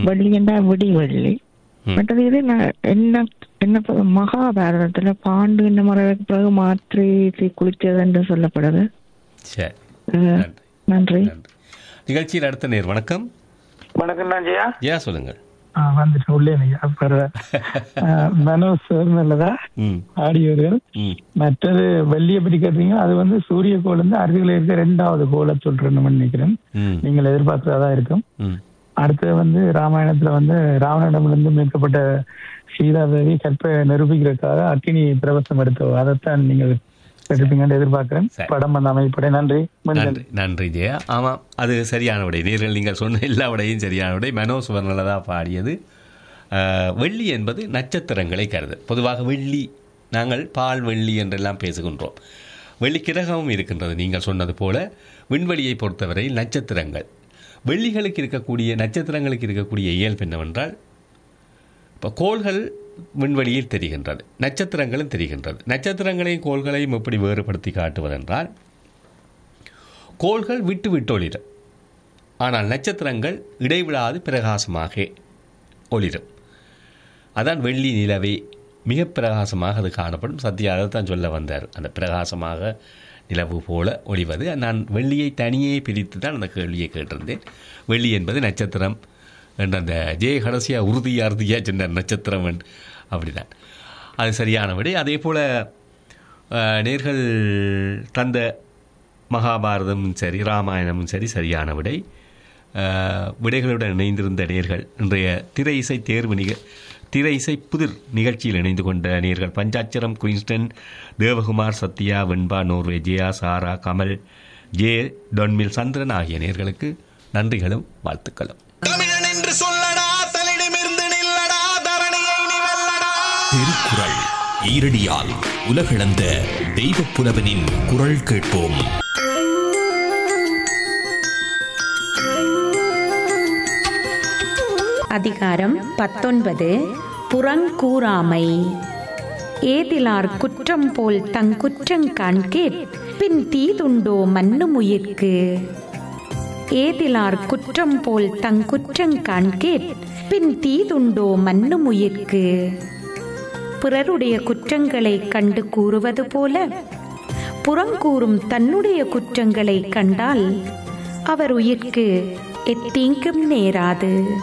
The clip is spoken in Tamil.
வெள்ளி என்றா விடி வெள்ளி ம். மற்றது இது நான் என்ன என்ன ப- மகாபாரதத்துல பாண்டு இந்த முறைக்கு பிறகு மாற்றி தீ குளித்தது என்று சொல்லப்படுது சரி அஹ், நன்றி நன்றி நன்றி நிகழ்ச்சியில் அடுத்த நேர் வணக்கம் வணக்கம் நான் ஜெயா ஏன் சொல்லுங்கள் வந்துட்டு உள்ளே மனோஜ் சார் நல்லதா ம் ஆடியோர்கள் ம் மற்றது வெள்ளியை பற்றி கேட்டீங்க அது வந்து சூரிய கோள் வந்து அருகில் இருக்க ரெண்டாவது கோளை சொல்றேன்னு நினைக்கிறேன் ம் நீங்கள் எதிர்பார்த்ததா இருக்கும் ம் அடுத்தது வந்து ராமாயணத்துல வந்து ராவணனிடமிருந்து மீட்கப்பட்ட சீதாதேவி கற்பை நிரூபிக்கிறதுக்காக அக்கினி பிரவசம் எடுத்தோம் அதைத்தான் நீங்கள் எடுப்பீங்கன்னு எதிர்பார்க்கிறேன் சரி. படம் வந்து அமைப்படை நன்றி மீண்டும் நன்றி நன்றி ஜெயா ஆமாம் அது சரியான விடை நேர்கள் நீங்கள் சொன்ன எல்லா விடையும் சரியான விடை மனோஜ் வர்ணலதா பாடியது அஹ், வெள்ளி என்பது நட்சத்திரங்களை கருது பொதுவாக வெள்ளி நாங்கள் பால் வெள்ளி என்றெல்லாம் பேசுகின்றோம் வெள்ளி கிரகமும் இருக்கின்றது நீங்கள் சொன்னது போல விண்வெளியை பொறுத்தவரை நட்சத்திரங்கள் வெள்ளிகளுக்கு இருக்கக்கூடிய நட்சத்திரங்களுக்கு இருக்கக்கூடிய இயல்பு என்னவென்றால் இப்போ கோள்கள் விண்வெளியில் தெரிகின்றது நட்சத்திரங்களும் தெரிகின்றது நட்சத்திரங்களையும் கோள்களையும் எப்படி வேறுபடுத்தி காட்டுவதென்றால் கோள்கள் விட்டு விட்டு ஒளிரும் ஆனால் நட்சத்திரங்கள் இடைவிடாது பிரகாசமாக ஒளிரும் அதான் வெள்ளி நிலவே மிக பிரகாசமாக அது காணப்படும் சத்யா அதை தான் சொல்ல வந்தார் அந்த பிரகாசமாக நிலவு போல ஒளிவது நான் வெள்ளியை தனியே பிரித்து தான் அந்த கேள்வியை கேட்டிருந்தேன் வெள்ளி என்பது நட்சத்திரம் என்ற அந்த ஜெய கடைசியாக உறுதியாக அறுதியாக சொன்ன நட்சத்திரம் என்று அப்படிதான் அது சரியான விடை அதே போல் நேர்கள் தந்த மகாபாரதமும் சரி ராமாயணமும் சரி சரியான விடை அஹ், விடைகளுடன் இணைந்திருந்த நேர்கள் இன்றைய திரை இசை தேர்வு நிக திரை இசை புதிர் நிகழ்ச்சியில் இணைந்து கொண்ட நேர்கள் பஞ்சாட்சரம் குயின்ஸ்டன் தேவகுமார் சத்யா வெண்பா நோர்வே ஜெயா சாரா கமல் ஜே டொன்மில் சந்திரன் ஆகிய நேர்களுக்கு நன்றிகளும் வாழ்த்துக்களும் தமிழன் என்று சொல்லடா தலிடமிருந்து நில்லடா தரணியை நீ வெல்லடா திருக்குறள் ஈரடியால் உலகளந்த தெய்வப் புலவனின் குரல் கேட்போம் அதிகாரம் பத்தொன்பது புறங்கூறாமை ஏதிலார் குற்றம் போல் தங்குற்றங் காண்கேட் பின் தீதுண்டோ மன்னுமுயிர்க்கு ஏதிலார் குற்றம் போல் தங்குற்றங் காண்கேட் பின் தீதுண்டோ மன்னுமுயிர்க்கு பிறருடைய குற்றங்களை கண்டு கூறுவது போல புறங்கூறும் தன்னுடைய குற்றங்களை கண்டால் அவர் உயிர்க்கு எத்தீங்கும் நேராது